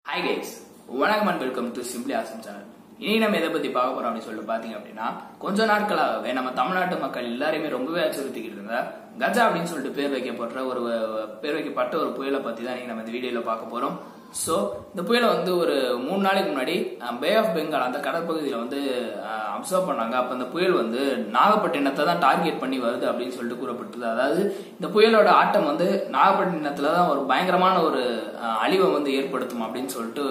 hi guys வணக்கம் and welcome to simply awesome channel இனி நம்ம எதை பத்தி பார்க்க போறோம் அப்படின்னு சொல்லிட்டு பாத்தீங்க அப்படின்னா கொஞ்ச நாட்களாகவே நம்ம தமிழ்நாட்டு மக்கள் எல்லாரையுமே ரொம்பவே அச்சுறுத்திக்கிட்டு இருந்த கஜா அப்படின்னு சொல்லிட்டு பேர் வைக்கப்பட்ட ஒரு பேர் வைக்கப்பட்ட ஒரு புயலை பத்தி தான் இன்னைக்கு நம்ம இந்த வீடியோல பார்க்க போறோம் ஸோ இந்த புயலை வந்து ஒரு மூணு நாளைக்கு முன்னாடி பே ஆஃப் பெங்கால் அந்த கடற்பகுதியில் வந்து அப்சர்வ் பண்ணாங்க அப்போ இந்த புயல் வந்து நாகப்பட்டினத்தை தான் டார்கெட் பண்ணி வருது அப்படின்னு சொல்லிட்டு கூறப்பட்டது அதாவது இந்த புயலோட ஆட்டம் வந்து நாகப்பட்டினத்தில் தான் ஒரு பயங்கரமான ஒரு அஹ், அழிவை வந்து ஏற்படுத்தும் அப்படின்னு சொல்லிட்டு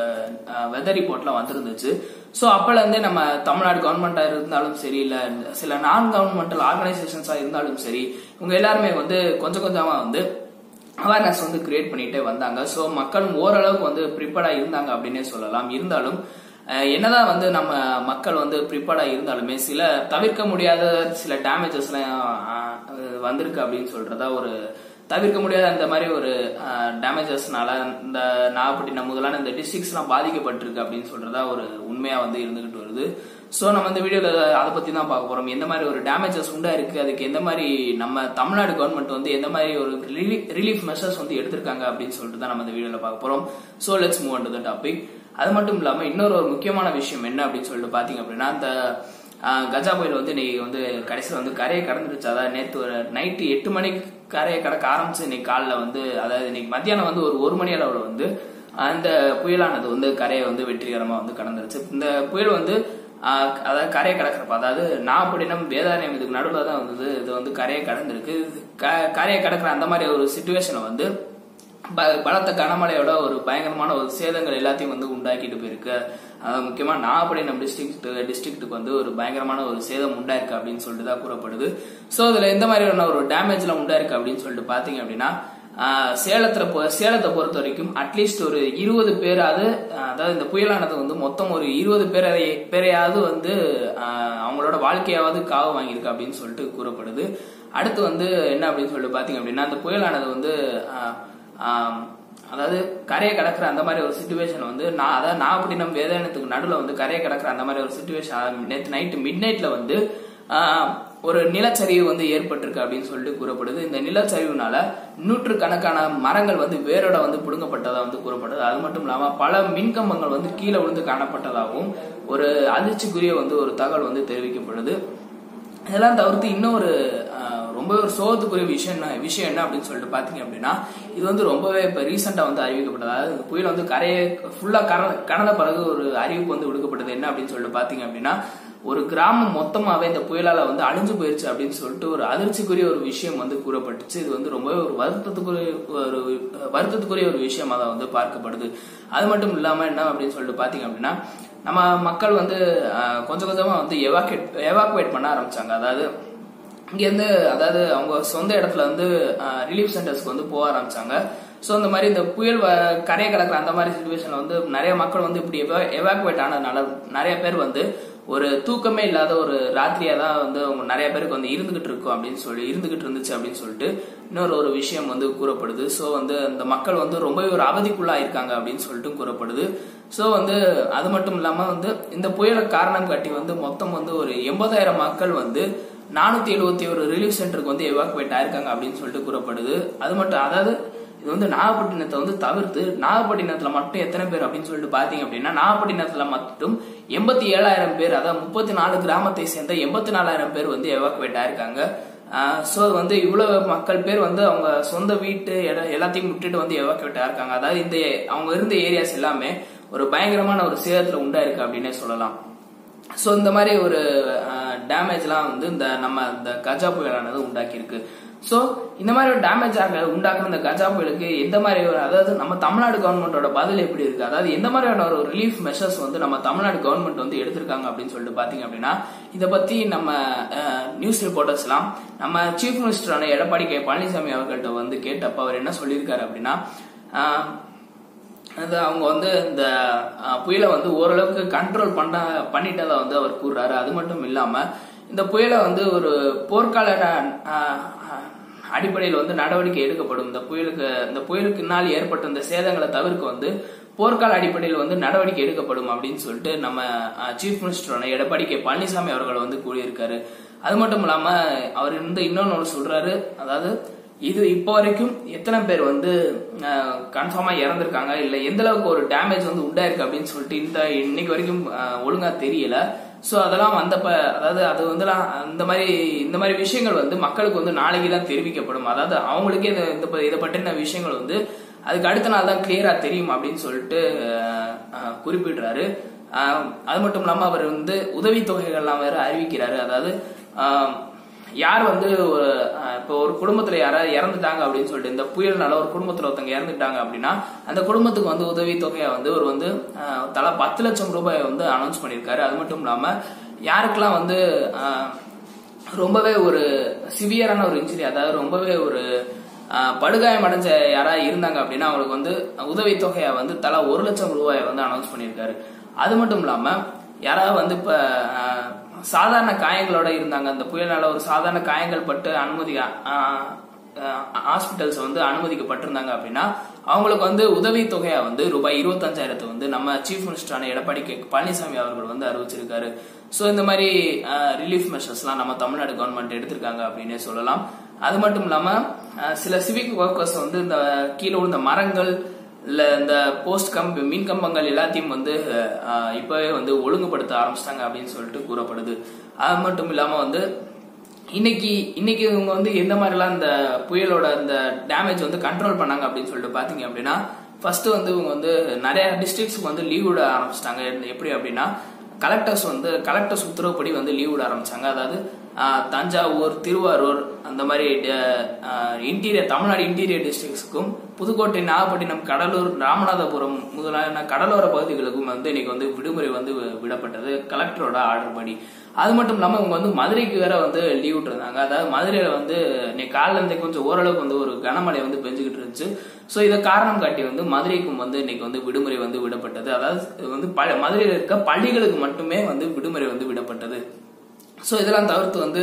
வெதர் ரிப்போர்ட்ல வந்திருந்துச்சு ஸோ அப்போலேருந்தே நம்ம தமிழ்நாடு கவர்மெண்ட்டாக இருந்தாலும் சரி இல்லை சில நான் கவர்மெண்டல் ஆர்கனைசேஷன்ஸாக இருந்தாலும் சரி இவங்க எல்லாருமே வந்து கொஞ்சம் கொஞ்சமாக வந்து அவேர்னஸ் வந்து கிரியேட் பண்ணிட்டே வந்தாங்க ஸோ மக்களும் ஓரளவுக்கு வந்து ப்ரிப்பேர்டா இருந்தாங்க அப்படின்னே சொல்லலாம் இருந்தாலும் அஹ், என்னதான் வந்து நம்ம மக்கள் வந்து ப்ரிப்பேர்டா இருந்தாலுமே சில தவிர்க்க முடியாத சில டேமேஜஸ்லாம் வந்திருக்கு அப்படின்னு சொல்றதா ஒரு தவிர்க்க முடியாத அந்த மாதிரி ஒரு டேமேஜஸ்னால இந்த நாகப்பட்டினம் முதலான இந்த டிஸ்ட்ரிக்ஸ்லாம் பாதிக்கப்பட்டிருக்கு அப்படின்னு சொல்றதா ஒரு உண்மையா வந்து இருந்துகிட்டு வருது ஸோ நம்ம இந்த வீடியோல அதை பத்தி தான் பார்க்க போறோம் எந்த மாதிரி ஒரு டேமேஜஸ் உண்டா இருக்கு அதுக்கு எந்த மாதிரி நம்ம தமிழ்நாடு கவர்மெண்ட் வந்து எந்த மாதிரி ஒரு ரிலீஃப் மெஷர்ஸ் வந்து எடுத்திருக்காங்க அப்படின்னு சொல்லிட்டு தான் நம்ம இந்த வீடியோல பார்க்க போறோம் so let's move to the topic அது மட்டும் இல்லாம இன்னொரு ஒரு முக்கியமான விஷயம் என்ன அப்படின்னு சொல்லிட்டு பாத்தீங்க அப்படின்னா இந்த ஆஹ், கஜா புயல் வந்து இன்னைக்கு வந்து கடைசியில் வந்து கரையை கடந்துருச்சு அதாவது நேற்று ஒரு நைட்டு எட்டு மணிக்கு கரையை கடக்க ஆரம்பிச்சு இன்னைக்கு காலைல வந்து அதாவது இன்னைக்கு மத்தியானம் வந்து ஒரு ஒரு மணி அளவில் வந்து அந்த புயலானது வந்து கரையை வந்து வெற்றிகரமா வந்து கடந்துருச்சு இந்த புயல் வந்து ஆஹ், அதாவது கரையை கடக்கிறப்ப அதாவது நாகப்பட்டினம் வேதாரண்யம் இதுக்கு நடுவில் தான் வந்து இது வந்து கரையை கடந்திருக்கு இது க- கரையை கடக்கிற அந்த மாதிரி ஒரு சுச்சுவேஷனை வந்து ப- பலத்த கனமழையோட ஒரு பயங்கரமான ஒரு சேதங்கள் எல்லாத்தையும் வந்து உண்டாக்கிட்டு போயிருக்கு அதாவது முக்கியமா நாகப்பட்டினம் டிஸ்ட்ரிக்ட் டிஸ்ட்ரிக்ட்டுக்கு வந்து ஒரு பயங்கரமான ஒரு சேதம் உண்டாயிருக்கு அப்படின்னு சொல்லிட்டு தான் கூறப்படுது ஸோ இதுல எந்த மாதிரியான ஒரு டேமேஜ்லாம் உண்டாயிருக்கு அப்படின்னு சொல்லிட்டு பாத்தீங்க அப்படின்னா ஆஹ், சேலத்துல பொ- சேலத்தை பொறுத்த வரைக்கும் அட்லீஸ்ட் ஒரு இருபது பேராவது ஆஹ், அதாவது இந்த புயலானது வந்து மொத்தம் ஒரு இருபது பேரை பேரையாவது வந்து ஆஹ், அவங்களோட வாழ்க்கையாவது காவு வாங்கியிருக்கு அப்படின்னு சொல்லிட்டு கூறப்படுது அடுத்து வந்து என்ன அப்படின்னு சொல்லிட்டு பாத்தீங்க அப்படின்னா அந்த புயலானது வந்து ஆஹ், ஆம், அதாவது கரையை கடக்கிற அந்த மாதிரி ஒரு சுச்சுவேஷன் வந்து நான் அதாவது நாகப்பட்டினம் வேதாயனத்துக்கு நடுவில் வந்து கரையை கடக்கிற அந்த மாதிரி ஒரு சுச்சுவேஷன் நேற்று நைட்டு மிட் நைட்ல வந்து ஆஹ், ஒரு நிலச்சரிவு வந்து ஏற்பட்டிருக்கு அப்படின்னு சொல்லிட்டு கூறப்படுது இந்த நிலச்சரிவுனால நூற்றுக்கணக்கான மரங்கள் வந்து வேரோட வந்து பிடுங்கப்பட்டதா வந்து கூறப்படுது அது மட்டும் இல்லாம பல மின்கம்பங்கள் வந்து கீழே விழுந்து காணப்பட்டதாகவும் ஒரு அதிர்ச்சிக்குரிய வந்து ஒரு தகவல் வந்து தெரிவிக்கப்படுது இதெல்லாம் தவிர்த்து இன்னொரு ஆஹ், ரொம்ப ஒரு சோகத்துக்குரிய விஷயம் என்ன விஷயம் என்ன அப்படின்னு சொல்லிட்டு பாத்தீங்க அப்படின்னா இது வந்து ரொம்பவே இப்ப ரீசெண்டா வந்து அறிவிக்கப்பட்டது அதாவது இந்த புயல் வந்து கரையை ஃபுல்லா கடந்த பிறகு ஒரு அறிவிப்பு வந்து விடுக்கப்பட்டது என்ன அப்படின்னு சொல்லிட்டு பாத்தீங்க அப்படின்னா ஒரு கிராமம் மொத்தமாவே இந்த புயலால வந்து அழிஞ்சு போயிருச்சு அப்படின்னு சொல்லிட்டு ஒரு அதிர்ச்சிக்குரிய ஒரு விஷயம் வந்து கூறப்பட்டுச்சு இது வந்து ரொம்பவே ஒரு வருத்தத்துக்குரிய ஒரு வருத்தத்துக்குரிய ஒரு விஷயமா தான் வந்து பார்க்கப்படுது அது மட்டும் இல்லாம என்ன அப்படின்னு சொல்லிட்டு பாத்தீங்க அப்படின்னா நம்ம மக்கள் வந்து ஆஹ், கொஞ்சம் கொஞ்சமா வந்து எவாக்குவேட் எவாக்குவேட் பண்ண ஆரம்பிச்சாங்க அதாவது இங்கேருந்து அதாவது அவங்க சொந்த இடத்துல வந்து ரிலீஃப் சென்டர்ஸ்க்கு வந்து போக ஆரம்பிச்சாங்க ஸோ இந்த மாதிரி இந்த புயல் வ- கரையை கடக்கிற அந்த மாதிரி சுச்சுவேஷன்ல வந்து நிறைய மக்கள் வந்து இப்படி எவாக்குவேட் ஆனதுனால நிறைய பேர் வந்து ஒரு தூக்கமே இல்லாத ஒரு ராத்திரியா தான் வந்து அவங்க நிறைய பேருக்கு வந்து இருந்துகிட்டு இருக்கும் அப்படின்னு சொல்லி இருந்துகிட்டு இருந்துச்சு அப்படின்னு சொல்லிட்டு இன்னொரு ஒரு விஷயம் வந்து கூறப்படுது ஸோ வந்து அந்த மக்கள் வந்து ரொம்பவே ஒரு அவதிக்குள்ளா இருக்காங்க அப்படின்னு சொல்லிட்டு கூறப்படுது ஸோ வந்து அது மட்டும் இல்லாம வந்து இந்த புயலை காரணம் காட்டி வந்து மொத்தம் வந்து ஒரு எண்பதாயிரம் மக்கள் வந்து நானூத்தி எழுபத்தி ஒரு ரிலீஃப் சென்டருக்கு வந்து எவாக்குவேட் ஆயிருக்காங்க அப்படின்னு சொல்லிட்டு கூறப்படுது அது மட்டும் அதாவது இது வந்து நாகப்பட்டினத்தை வந்து தவிர்த்து நாகப்பட்டினத்துல மட்டும் எத்தனை பேர் அப்படின்னு சொல்லிட்டு பாத்தீங்க அப்படின்னா நாகப்பட்டினத்துல மட்டும் எண்பத்தி ஏழாயிரம் பேர் அதாவது முப்பத்தி நாலு கிராமத்தை சேர்ந்த எண்பத்தி நாலாயிரம் பேர் வந்து எவாக்குவேட் ஆயிருக்காங்க ஸோ வந்து இவ்வளவு மக்கள் பேர் வந்து அவங்க சொந்த வீட்டு இட- எல்லாத்தையும் விட்டுட்டு வந்து எவாக்குவேட் ஆயிருக்காங்க அதாவது இந்த அவங்க இருந்த ஏரியாஸ் எல்லாமே ஒரு பயங்கரமான ஒரு சேதத்துல உண்டாயிருக்கு அப்படின்னே சொல்லலாம் ஸோ இந்த மாதிரி ஒரு டேமேஜ்லாம் வந்து இந்த நம்ம இந்த கஜா புயலானது உண்டாக்கியிருக்கு ஸோ இந்த மாதிரி ஒரு டேமேஜ் ஆக உண்டாக்குற இந்த கஜா புயலுக்கு எந்த மாதிரி ஒரு அதாவது நம்ம தமிழ்நாடு கவர்மெண்டோட பதில் எப்படி இருக்கு அதாவது எந்த மாதிரியான ஒரு ரிலீஃப் மெஷர்ஸ் வந்து நம்ம தமிழ்நாடு கவர்மெண்ட் வந்து எடுத்திருக்காங்க அப்படின்னு சொல்லிட்டு பாத்தீங்க அப்படின்னா இதை பத்தி நம்ம நியூஸ் ரிப்போர்ட்டர்ஸ்லாம் நம்ம சீஃப் மினிஸ்டரான எடப்பாடி கே பழனிசாமி அவர்கள்ட்ட வந்து கேட்டப்ப அவர் என்ன சொல்லியிருக்காரு அப்படின்னா ஆஹ், அது அவங்க வந்து இந்த அஹ், புயலை வந்து ஓரளவுக்கு கண்ட்ரோல் பண்ண பண்ணிட்டதா வந்து அவர் கூறுறாரு அது மட்டும் இல்லாம இந்த புயலை வந்து ஒரு போர்க்கால அஹ், அஹ், அடிப்படையில் வந்து நடவடிக்கை எடுக்கப்படும் இந்த புயலுக்கு இந்த புயலுக்குனால் ஏற்பட்ட இந்த சேதங்களை தவிர்க்க வந்து போர்க்கால அடிப்படையில் வந்து நடவடிக்கை எடுக்கப்படும் அப்படின்னு சொல்லிட்டு நம்ம சீஃப் மினிஸ்டரான எடப்பாடி கே பழனிசாமி அவர்கள் வந்து கூறியிருக்காரு அது மட்டும் இல்லாம அவர் வந்து இன்னொன்னு ஒன்று சொல்றாரு அதாவது இது இப்போ வரைக்கும் எத்தனை பேர் வந்து கன்ஃபார்மா இறந்திருக்காங்க இல்ல எந்த அளவுக்கு ஒரு டேமேஜ் வந்து உண்டாயிருக்கு அப்படின்னு சொல்லிட்டு இந்த இன்னைக்கு வரைக்கும் அஹ், ஒழுங்கா தெரியல சோ அதெல்லாம் வந்தப்ப அதாவது அது வந்து அந்த மாதிரி இந்த மாதிரி விஷயங்கள் வந்து மக்களுக்கு வந்து நாளைக்கு தான் தெரிவிக்கப்படும் அதாவது அவங்களுக்கே இந்த இந்த ப- இதை பற்றின விஷயங்கள் வந்து அதுக்கு அடுத்த நாள் தான் கிளியரா தெரியும் அப்படின்னு சொல்லிட்டு அஹ், அஹ், குறிப்பிடுறாரு அஹ், அது மட்டும் இல்லாம அவர் வந்து உதவித்தொகைகள்லாம் வேற அறிவிக்கிறாரு அதாவது அஹ், யார் வந்து ஒரு அஹ், இப்போ ஒரு குடும்பத்துல யாராவது இறந்துட்டாங்க அப்படின்னு சொல்லிட்டு இந்த புயல்னால ஒரு குடும்பத்துல ஒருத்தவங்க இறந்துட்டாங்க அப்படின்னா அந்த குடும்பத்துக்கு வந்து உதவி தொகையை வந்து ஒரு வந்து அஹ், தலா பத்து லட்சம் ரூபாயை வந்து அனௌன்ஸ் பண்ணியிருக்காரு அது மட்டும் இல்லாம யாருக்கெல்லாம் வந்து அஹ், ரொம்பவே ஒரு சிவியரான ஒரு இன்ஜுரி அதாவது ரொம்பவே ஒரு அஹ், படுகாயம் அடைஞ்ச யாராவது இருந்தாங்க அப்படின்னா அவங்களுக்கு வந்து உதவித்தொகையை வந்து தலா ஒரு லட்சம் ரூபாயை வந்து அனௌன்ஸ் பண்ணியிருக்காரு அது மட்டும் இல்லாம யாராவது வந்து இப்ப அஹ், சாதாரண காயங்களோட இருந்தாங்க அந்த புயலால ஒரு சாதாரண காயங்கள் பட்டு அனுமதி ஹாஸ்பிட்டல்ஸ் வந்து அனுமதிக்கப்பட்டிருந்தாங்க அப்படின்னா அவங்களுக்கு வந்து உதவி தொகையா வந்து ரூபாய் இருபத்தஞ்சாயிரத்தை வந்து நம்ம சீஃப் மினிஸ்டரான எடப்பாடி கே பழனிசாமி அவர்கள் வந்து அறிவிச்சிருக்காரு சோ இந்த மாதிரி ரிலீஃப் மெஷர்ஸ்லாம் நம்ம தமிழ்நாடு கவர்மெண்ட் எடுத்திருக்காங்க அப்படின்னே சொல்லலாம் அது மட்டும் இல்லாம அஹ், சில சிவிக் ஒர்க்கர்ஸ் வந்து இந்த கீழே விழுந்த மரங்கள் இல்ல இந்த போஸ்ட் கம்பி மின் கம்பங்கள் எல்லாத்தையும் வந்து அஹ், இப்பவே வந்து ஒழுங்குபடுத்த ஆரம்பிச்சிட்டாங்க அப்படின்னு சொல்லிட்டு கூறப்படுது அது மட்டும் இல்லாம வந்து இன்னைக்கு இன்னைக்கு இவங்க வந்து எந்த மாதிரிலாம் இந்த புயலோட இந்த டேமேஜ் வந்து கண்ட்ரோல் பண்ணாங்க அப்படின்னு சொல்லிட்டு பாத்தீங்க அப்படின்னா ஃபர்ஸ்ட் வந்து இவங்க வந்து நிறைய டிஸ்ட்ரிக்ட்ஸ்க்கு வந்து லீவ் விட ஆரம்பிச்சிட்டாங்க எப்படி அப்படின்னா கலெக்டர்ஸ் வந்து கலெக்டர்ஸ் உத்தரவுப்படி வந்து லீவ் விட ஆரம்பிச்சாங்க அதாவது ஆஹ், தஞ்சாவூர் திருவாரூர் அந்த மாதிரி இன்டீரியர் தமிழ்நாடு இன்டீரியர் டிஸ்ட்ரிக்ட்ஸ்க்கும் புதுக்கோட்டை நாகப்பட்டினம் கடலூர் ராமநாதபுரம் முதலான கடலோர பகுதிகளுக்கும் வந்து இன்னைக்கு வந்து விடுமுறை வந்து வி- விடப்பட்டது கலெக்டரோட ஆர்டர் படி அது மட்டும் இல்லாம இவங்க வந்து மதுரைக்கு வேற வந்து லீவ் விட்டுருந்தாங்க அதாவது மதுரையில வந்து இன்னைக்கு காலைல இருந்தே கொஞ்சம் ஓரளவுக்கு வந்து ஒரு கனமழை வந்து பெஞ்சுக்கிட்டு இருந்துச்சு சோ இதை காரணம் காட்டி வந்து மதுரைக்கும் வந்து இன்னைக்கு வந்து விடுமுறை வந்து விடப்பட்டது அதாவது இது வந்து ப- மதுரையில இருக்க பள்ளிகளுக்கு மட்டுமே வந்து விடுமுறை வந்து விடப்பட்டது சோ இதெல்லாம் தவிர்த்து வந்து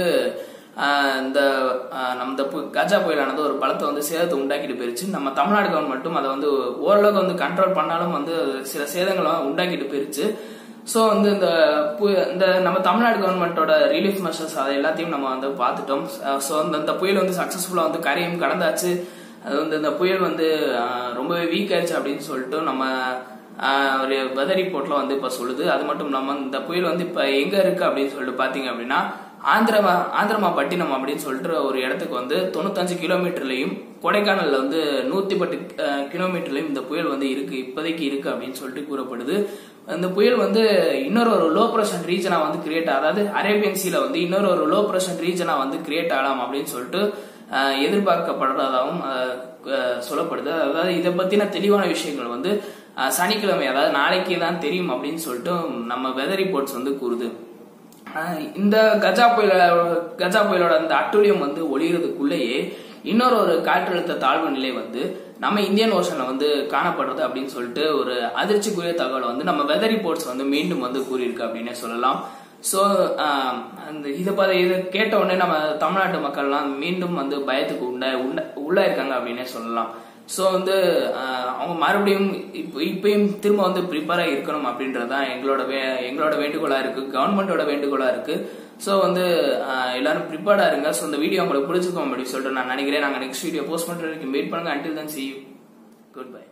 ஆஹ், இந்த ஆஹ், நம்ம இந்த பு- கஜா புயலானது ஒரு பலத்தை வந்து சேதத்தை உண்டாக்கிட்டு போயிருச்சு நம்ம தமிழ்நாடு கவர்மெண்ட்டும் அதை வந்து ஓரளவுக்கு வந்து கண்ட்ரோல் பண்ணாலும் வந்து சில சேதங்களை உண்டாக்கிட்டு போயிருச்சு சோ வந்து இந்த பு- இந்த நம்ம தமிழ்நாடு கவர்மெண்டோட ரிலீஃப் மெஷர்ஸ் அதை எல்லாத்தையும் நம்ம வந்து பார்த்துட்டோம் சோ அந்த இந்த புயல் வந்து சக்சஸ்ஃபுல்லா வந்து கரையும் கடந்தாச்சு அது வந்து இந்த புயல் வந்து ஆஹ், ரொம்பவே வீக் ஆயிடுச்சு அப்படின்னு சொல்லிட்டு நம்ம ஆஹ், ஒரு வெதர் ரிப்போர்ட்ல வந்து இப்ப சொல்லுது அது மட்டும் இல்லாம இந்த புயல் வந்து இப்ப எங்க இருக்கு அப்படின்னு சொல்லிட்டு பாத்தீங்க அப்படின்னா ஆந்திரமா ஆந்திரமா பட்டினம் அப்படின்னு சொல்லிட்டு ஒரு இடத்துக்கு வந்து தொண்ணூத்தஞ்சு கிலோமீட்டர்லயும் கொடைக்கானல்ல வந்து நூத்தி பத்து அஹ், கிலோமீட்டர்லயும் இந்த புயல் வந்து இருக்கு இப்போதைக்கு இருக்கு அப்படின்னு சொல்லிட்டு கூறப்படுது அந்த புயல் வந்து இன்னொரு ஒரு லோ ப்ரெஷர் ரீஜனா வந்து கிரியேட் அதாவது அரேபியன் சீல வந்து இன்னொரு ஒரு லோ ப்ரெஷர் ரீஜனா வந்து கிரியேட் ஆகலாம் அப்படின்னு சொல்லிட்டு அஹ், எதிர்பார்க்கப்படுறதாகவும் அஹ், அஹ், சொல்லப்படுது அதாவது இதை பத்தின தெளிவான விஷயங்கள் வந்து அஹ், சனிக்கிழமை அதாவது நாளைக்கு தான் தெரியும் அப்படின்னு சொல்லிட்டு நம்ம வெதர் ரிப்போர்ட்ஸ் வந்து கூறுது ஆஹ் இந்த கஜா புயல கஜா புயலோட அந்த அட்டுழியம் வந்து ஒளியறதுக்குள்ளேயே இன்னொரு ஒரு காற்றழுத்த தாழ்வு நிலை வந்து நம்ம இந்தியன் ஓஷன்ல வந்து காணப்படுறது அப்படின்னு சொல்லிட்டு ஒரு அதிர்ச்சிக்குரிய தகவல் வந்து நம்ம வெதர் ரிப்போர்ட்ஸ் வந்து மீண்டும் வந்து கூறியிருக்கு அப்படின்னே சொல்லலாம் ஸோ அந்த இதை பார்த்து இதை கேட்ட உடனே நம்ம தமிழ்நாட்டு மக்கள்லாம் மீண்டும் வந்து பயத்துக்கு உண்ட உண்ட உள்ளாயிருக்காங்க அப்படின்னே சொல்லலாம் ஸோ வந்து ஆஹ், அவங்க மறுபடியும் இப்போ இப்பயும் திரும்ப வந்து ப்ரிப்பேராக இருக்கணும் அப்படின்றது தான் எங்களோட வே எங்களோட வேண்டுகோளாக இருக்கு கவர்மெண்டோட வேண்டுகோளாக இருக்கு ஸோ வந்து ஆஹ், எல்லாரும் ப்ரிப்பேர்டாக இருங்க ஸோ இந்த வீடியோ உங்களுக்கு பிடிச்சிருக்கோம் அப்படின்னு சொல்லிட்டு நான் நினைக்கிறேன் நாங்கள் நெக்ஸ்ட் வீடியோ போஸ்ட் பண்ணுறதுக்கு வெயிட் பண்ணுங்க அண்டில் தான் சி குட் பை